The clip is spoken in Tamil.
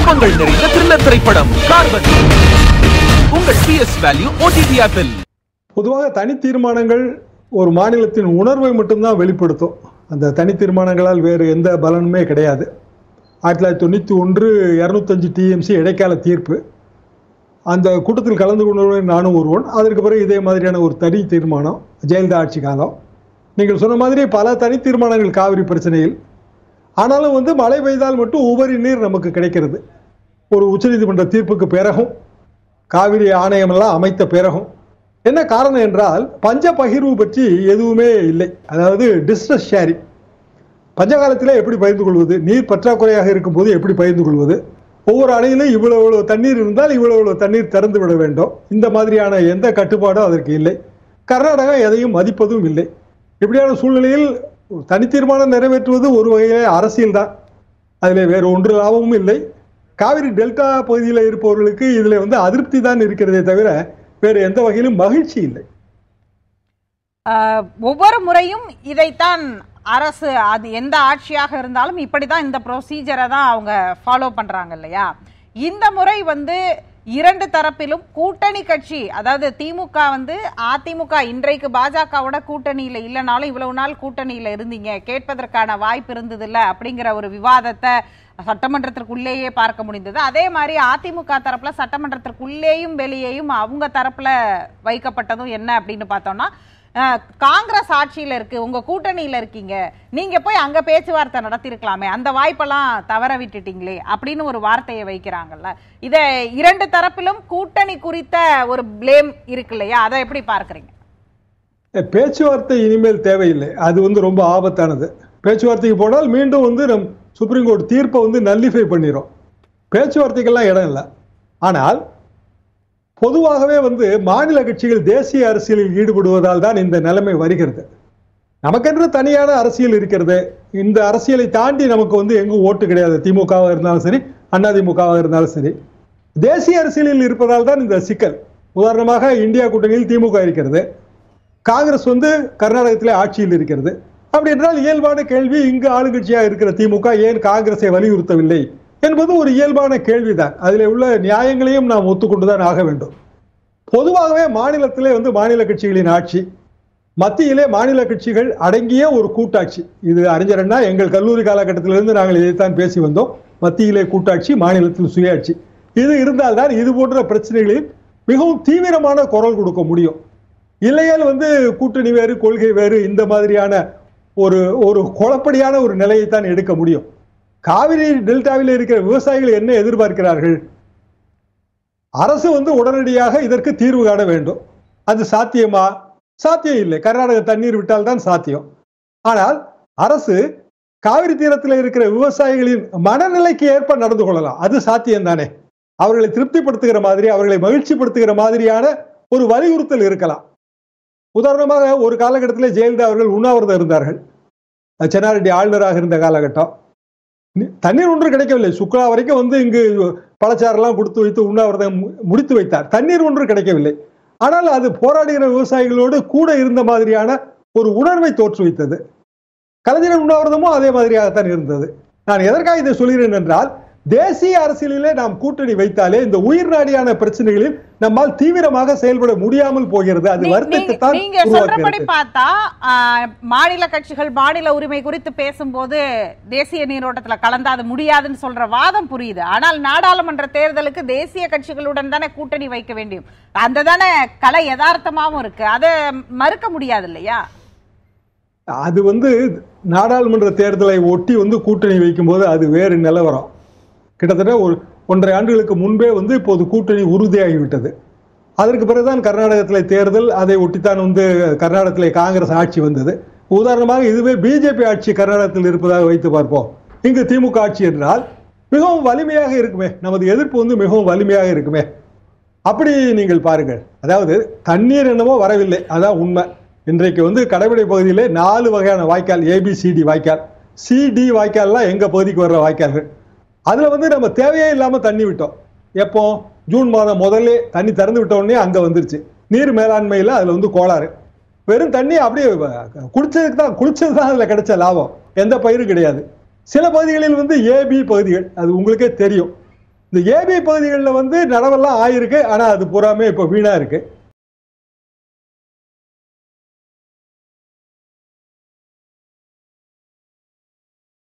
குழப்பங்கள் நிறைந்த த்ரில்லர் திரைப்படம் கார்பன் உங்கள் பிஎஸ் வேல்யூ ஓடிடி ஆப்பில் பொதுவாக தனி தீர்மானங்கள் ஒரு மாநிலத்தின் உணர்வை மட்டும்தான் வெளிப்படுத்தும் அந்த தனி தீர்மானங்களால் வேறு எந்த பலனுமே கிடையாது ஆயிரத்தி தொள்ளாயிரத்தி தொண்ணூற்றி ஒன்று இரநூத்தஞ்சு டிஎம்சி இடைக்கால தீர்ப்பு அந்த கூட்டத்தில் கலந்து கொண்டவர்கள் நானும் ஒருவன் அதற்கு பிறகு இதே மாதிரியான ஒரு தனி தீர்மானம் ஜெயலலிதா ஆட்சி காலம் நீங்கள் சொன்ன மாதிரி பல தனி தீர்மானங்கள் காவிரி பிரச்சனையில் ஆனாலும் வந்து மழை பெய்தால் மட்டும் உபரி நீர் நமக்கு கிடைக்கிறது ஒரு உச்சநீதிமன்ற தீர்ப்புக்கு பிறகும் காவிரி ஆணையமெல்லாம் அமைத்த பிறகும் என்ன காரணம் என்றால் பஞ்ச பகிர்வு பற்றி எதுவுமே இல்லை அதாவது டிஸ்ட்ரஸ் ஷேரிங் பஞ்சகாலத்திலே எப்படி பகிர்ந்து கொள்வது நீர் பற்றாக்குறையாக இருக்கும்போது எப்படி பகிர்ந்து கொள்வது ஒவ்வொரு அணையிலும் இவ்வளவு இவ்வளவு தண்ணீர் இருந்தால் இவ்வளவு இவ்வளவு தண்ணீர் திறந்து விட வேண்டும் இந்த மாதிரியான எந்த கட்டுப்பாடும் அதற்கு இல்லை கர்நாடகா எதையும் மதிப்பதும் இல்லை இப்படியான சூழ்நிலையில் தனி தீர்மானம் நிறைவேற்றுவது ஒரு வகையிலே அரசியல் தான் அதில் வேறு ஒன்று லாபமும் இல்லை காவிரி டெல்டா பகுதியில் இருப்பவர்களுக்கு இதில் வந்து அதிருப்தி தான் இருக்கிறதே தவிர வேறு எந்த வகையிலும் மகிழ்ச்சி இல்லை ஆஹ், ஒவ்வொரு முறையும் இதைத்தான் அரசு அது எந்த ஆட்சியாக இருந்தாலும் இப்படிதான் இந்த ப்ரொசீஜரை தான் அவங்க ஃபாலோ பண்றாங்க இல்லையா இந்த முறை வந்து இரண்டு தரப்பிலும் கூட்டணி கட்சி அதாவது திமுக வந்து அதிமுக இன்றைக்கு பாஜகவோட கூட்டணியில இல்லைனாலும் இவ்வளவு நாள் கூட்டணியில இருந்தீங்க கேட்பதற்கான வாய்ப்பு இருந்ததில்ல அப்படிங்கிற ஒரு விவாதத்தை சட்டமன்றத்திற்குள்ளேயே பார்க்க முடிந்தது அதே மாதிரி அதிமுக தரப்புல சட்டமன்றத்திற்குள்ளேயும் வெளியேயும் அவங்க தரப்புல வைக்கப்பட்டதும் என்ன அப்படின்னு பார்த்தோம்னா அஹ், காங்கிரஸ் ஆட்சியில இருக்கு உங்க கூட்டணியில இருக்கீங்க நீங்க போய் அங்க பேச்சுவார்த்தை நடத்திருக்கலாமே அந்த வாய்ப்பெல்லாம் தவற விட்டுட்டீங்களே அப்படின்னு ஒரு வார்த்தையை வைக்கிறாங்கல்ல இத இரண்டு தரப்பிலும் கூட்டணி குறித்த ஒரு ப்ளேம் இருக்கு இல்லையா அதை எப்படி பார்க்கறீங்க பேச்சுவார்த்தை இனிமேல் தேவையில்லை அது வந்து ரொம்ப ஆபத்தானது பேச்சுவார்த்தைக்கு போனால் மீண்டும் வந்து நம் சுப்ரீம் கோர்ட் தீர்ப்பை வந்து நல்லிஃபை பண்ணிடும் பேச்சுவார்த்தைக்கெல்லாம் இடம் இல்லை ஆனால் பொதுவாகவே வந்து மாநில கட்சிகள் தேசிய அரசியலில் ஈடுபடுவதால் தான் இந்த நிலைமை வருகிறது நமக்கென்று தனியான அரசியல் இருக்கிறது இந்த அரசியலை தாண்டி நமக்கு வந்து எங்கும் ஓட்டு கிடையாது திமுகவாக இருந்தாலும் சரி அதிமுகவாக இருந்தாலும் சரி தேசிய அரசியலில் இருப்பதால் தான் இந்த சிக்கல் உதாரணமாக இந்தியா கூட்டணியில் திமுக இருக்கிறது காங்கிரஸ் வந்து கர்நாடகத்திலே ஆட்சியில் இருக்கிறது அப்படி என்றால் இயல்பான கேள்வி இங்கு ஆளுங்கட்சியாக இருக்கிற திமுக ஏன் காங்கிரஸை வலியுறுத்தவில்லை என்பது ஒரு இயல்பான கேள்விதான் அதில் உள்ள நியாயங்களையும் நாம் ஒத்துக்கொண்டுதான் ஆக வேண்டும் பொதுவாகவே மாநிலத்திலே வந்து மாநில கட்சிகளின் ஆட்சி மத்தியிலே மாநில கட்சிகள் அடங்கிய ஒரு கூட்டாட்சி இது அறிஞர் அண்ணா எங்கள் கல்லூரி காலகட்டத்திலிருந்து நாங்கள் இதைத்தான் பேசி வந்தோம் மத்தியிலே கூட்டாட்சி மாநிலத்தில் சுயாட்சி இது இருந்தால்தான் இது போன்ற பிரச்சனைகளில் மிகவும் தீவிரமான குரல் கொடுக்க முடியும் இல்லையால் வந்து கூட்டணி வேறு கொள்கை வேறு இந்த மாதிரியான ஒரு ஒரு குழப்படியான ஒரு நிலையைத்தான் எடுக்க முடியும் காவிரி டெல்டாவில் இருக்கிற விவசாயிகள் என்ன எதிர்பார்க்கிறார்கள் அரசு வந்து உடனடியாக இதற்கு தீர்வு காண வேண்டும் அது சாத்தியமா சாத்தியம் இல்லை கர்நாடக தண்ணீர் விட்டால் தான் சாத்தியம் ஆனால் அரசு காவிரி தீரத்தில் இருக்கிற விவசாயிகளின் மனநிலைக்கு ஏற்ப நடந்து கொள்ளலாம் அது சாத்தியம் தானே அவர்களை திருப்திப்படுத்துகிற மாதிரி அவர்களை மகிழ்ச்சிப்படுத்துகிற மாதிரியான ஒரு வலியுறுத்தல் இருக்கலாம் உதாரணமாக ஒரு காலகட்டத்தில் ஜெயலலிதா அவர்கள் உண்ணாவிரதம் இருந்தார்கள் சென்னாரெட்டி ஆளுநராக இருந்த காலகட்டம் நி- தண்ணீர் ஒன்று கிடைக்கவில்லை சுக்லா வரைக்கும் வந்து இங்கு பழச்சாரெல்லாம் கொடுத்து வைத்து உண்ணாவிரதம் மு- முடித்து வைத்தார் தண்ணீர் ஒன்று கிடைக்கவில்லை ஆனால் அது போராடுகிற விவசாயிகளோடு கூட இருந்த மாதிரியான ஒரு உணர்வை தோற்றுவித்தது கலைஞர் உண்ணாவிரதமும் அதே மாதிரியாகத்தான் இருந்தது நான் எதற்காக இதை சொல்கிறேன் என்றால் தேசிய அரசியலிலே நாம் கூட்டணி வைத்தாலே இந்த உயிர் நாடியான பிரச்சனைகளில் நம்மால் தீவிரமாக செயல்பட முடியாமல் போகிறது அது நீ- வருத்தத்தை நீங்க- தான் நீங்க சொல்றபடி உருவாக்குகிறது பார்த்தா ஆஹ், மாநில கட்சிகள் மாநில உரிமை குறித்து பேசும்போது தேசிய நீரோட்டத்துல கலந்தா அது முடியாதுன்னு சொல்ற வாதம் புரியுது ஆனால் நாடாளுமன்ற தேர்தலுக்கு தேசிய கட்சிகளுடன் தானே கூட்டணி வைக்க வேண்டும் அந்த தானே கலை யதார்த்தமாவும் இருக்கு அதை மறுக்க முடியாது இல்லையா அது வந்து நாடாளுமன்ற தேர்தலை ஒட்டி வந்து கூட்டணி வைக்கும்போது அது வேறு நிலவரம் கிட்டத்தட்ட ஒரு ஒன்றரை ஆண்டுகளுக்கு முன்பே வந்து இப்போது கூட்டணி உறுதியாகிவிட்டது அதற்கு பிறகுதான் கர்நாடகத்தில் தேர்தல் அதை ஒட்டித்தான் வந்து கர்நாடகத்திலே காங்கிரஸ் ஆட்சி வந்தது உதாரணமாக இதுவே பிஜேபி ஆட்சி கர்நாடகத்தில் இருப்பதாக வைத்து பார்ப்போம் இங்கு திமுக ஆட்சி என்றால் மிகவும் வலிமையாக இருக்குமே நமது எதிர்ப்பு வந்து மிகவும் வலிமையாக இருக்குமே அப்படி நீங்கள் பாருங்கள் அதாவது தண்ணீர் என்னமோ வரவில்லை அதான் உண்மை இன்றைக்கு வந்து கடைமடை பகுதியிலே நாலு வகையான வாய்க்கால் ஏபிசிடி வாய்க்கால் சிடி வாய்க்கால்லாம் எங்க பகுதிக்கு வர்ற வாய்க்கால்கள் அதுல வந்து நம்ம தேவையே இல்லாம தண்ணி விட்டோம் எப்போ ஜூன் மாதம் முதல்ல தண்ணி திறந்து விட்ட உடனே அங்க வந்துருச்சு நீர் மேலாண்மையில அதுல வந்து கோளாறு வெறும் தண்ணி அப்படியே குடிச்சதுக்கு தான் குளிச்சது தான் அதுல கிடைச்ச லாபம் எந்த பயிரும் கிடையாது சில பகுதிகளில் வந்து ஏபி பகுதிகள் அது உங்களுக்கே தெரியும் இந்த ஏபி பகுதிகளில் வந்து நடவெல்லாம் ஆயிருக்கு ஆனா அது பூராமே இப்போ வீணா இருக்கு